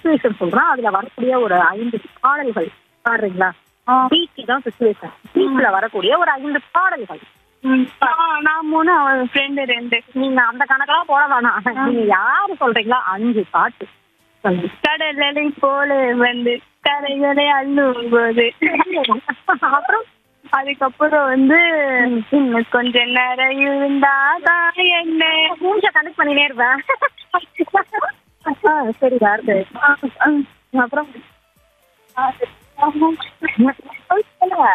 Situation சொல்றேன் அதுல வரக்கூடிய ஒரு ஐந்து பாடல்கள் பாடுறீங்களா பீச் தான் சுச்சுவேஷன் பீச்ல வரக்கூடிய ஒரு ஐந்து பாடல்கள் நான் நான் மூணு அவன் ஃப்ரெண்டு ரெண்டு நீங்க அந்த கணக்கெல்லாம் போட வேணாம் நீங்க யாரு சொல்றீங்களோ அஞ்சு பாட்டு சொல்லுங்க கடலை போல வந்து கரைகளை அள்ளும் போது அப்புறம் அதுக்கப்புறம் வந்து இன்னும் கொஞ்ச நேரம் இருந்தாதான் என்ன மூஞ்ச கனெக்ட் பண்ணினே இருப்பேன் ஆ, சரி அடுத்து அப்புறம் சொல்லுங்க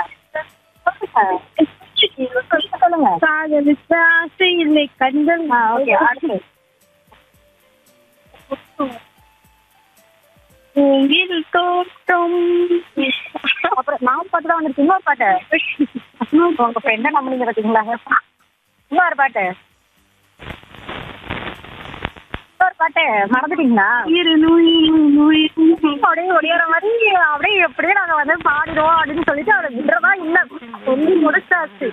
சொல்லுங்க சொல்லுங்க காதலிச்ச ஆசை இல்லை கண்கள் ஓகே அடுத்து பூங்கில் தோட்டம் அப்புறம் நான் பாட்டு தான் வந்துருக்கு இன்னொரு பாட்டு உங்க ஃப்ரெண்ட நம்பினீங்க பாத்தீங்களா இன்னொரு பாட்டு இன்னொரு பாட்டு மறந்துட்டீங்களா இரு நுயிர் நுயிர் அப்படியே ஒடியார மாதிரி அப்படியே எப்படியே நாங்க வந்து பாடிடுவோம் அப்படின்னு சொல்லிட்டு அவரை விடுறதா இல்ல சொல்லி முடிச்சாச்சு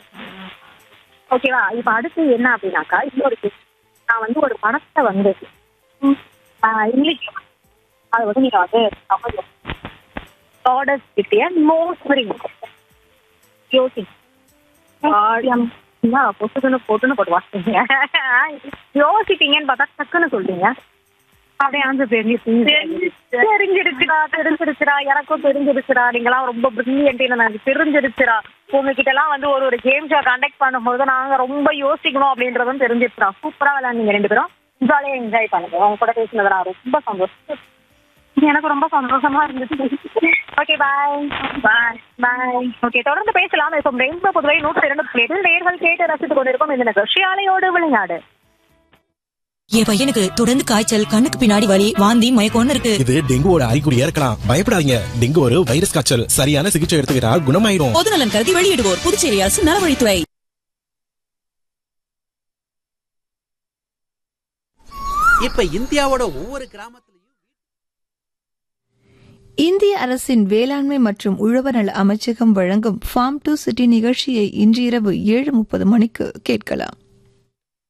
ஓகேவா இப்ப அடுத்து என்ன அப்படின்னாக்கா இன்னொரு question. நான் வந்து ஒரு படத்தை வந்து ஆஹ், இங்கிலீஷ் அது வந்து நீங்க வந்து தமிழ் ஆர்டர்ஸ் கிட்டே மோஸ்ட் யோசி பொசுக்குன்னு போட்டுன்னு போட்டு வாசிங்க யோசிப்பீங்கன்னு பார்த்தா டக்குன்னு சொல்றீங்க அப்படியே ஆன்சர் தெரிஞ்சு தெரிஞ்சிருச்சுடா தெரிஞ்சிருச்சுடா எனக்கும் தெரிஞ்சிருச்சுடா நீங்களாம் ரொம்ப பிரில்லியன்ட் எனக்கு தெரிஞ்சிருச்சுடா உங்ககிட்ட எல்லாம் வந்து ஒரு ஒரு கேம் ஷோ கண்டக்ட் பண்ணும்போது நாங்க ரொம்ப யோசிக்கணும் அப்படின்றதும் தெரிஞ்சிருச்சுடா சூப்பரா விளையாடுங்க ரெண்டு பேரும் ஜாலியா என்ஜாய் பண்ணுங்க உங்க கூட பேசினது நான் ரொம்ப சந்தோஷம் எனக்கு ரொம்ப சந்தோஷமா இருந்துச்சு ஓகே பாய் பாய் பாய் ஓகே தொடர்ந்து பேசலாம் இப்போ ரெயின்போ பொதுவை நூற்றி இரண்டு பிளேட்டில் நேர்கள் கேட்டு ரசித்துக் கொண்டிருக்கும் இந்த நிகழ்ச்சியாலையோடு விளையாடு என் பையனுக்கு தொடர்ந்து காய்ச்சல் கண்ணுக்கு பின்னாடி வலி வாந்தி மயக்கம்னு இருக்கு இது டெங்குவோட அறிகுறியா இருக்கலாம் பயப்படாதீங்க டெங்கு ஒரு வைரஸ் காய்ச்சல் சரியான சிகிச்சை எடுத்துக்கிட்டா குணமாயிரும் பொது நலன் கருதி வெளியிடுவோர் புதுச்சேரி அரசு நலவழித்துறை இப்ப இந்தியாவோட ஒவ்வொரு கிராமத்துலயும் இந்திய அரசின் வேளாண்மை மற்றும் உழவர் நல அமைச்சகம் வழங்கும் ஃபார்ம் டு சிட்டி நிகழ்ச்சியை இன்று இரவு ஏழு முப்பது மணிக்கு கேட்கலாம்